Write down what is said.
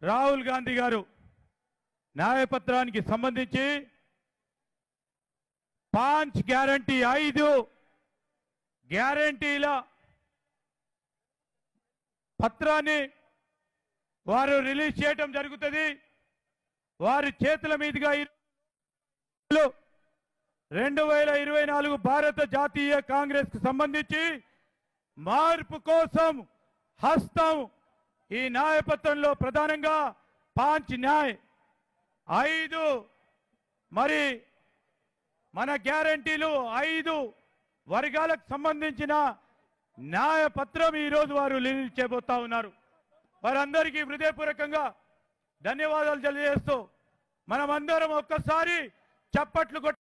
రాహుల్ గాంధీ గారు న్యాయపత్రానికి సంబంధించి పాంచ్ గ్యారంటీ ఐదు గ్యారంటీల పత్రాన్ని వారు రిలీజ్ చేయటం జరుగుతుంది వారి చేతుల మీదుగా ఈ రెండు వేల ఇరవై నాలుగు భారత జాతీయ కాంగ్రెస్ కు సంబంధించి మార్పు కోసం హస్తం ఈ న్యాయపత్రంలో ప్రధానంగా పాంచ్ న్యాయ్ ఐదు మరి మన గ్యారంటీలు ఐదు వర్గాలకు సంబంధించిన న్యాయపత్రం ఈరోజు వారు రిలీజ్ చేయబోతా ఉన్నారు వారందరికీ హృదయపూర్వకంగా ధన్యవాదాలు తెలియజేస్తూ మనమందరం ఒక్కసారి చప్పట్లు కొట్టి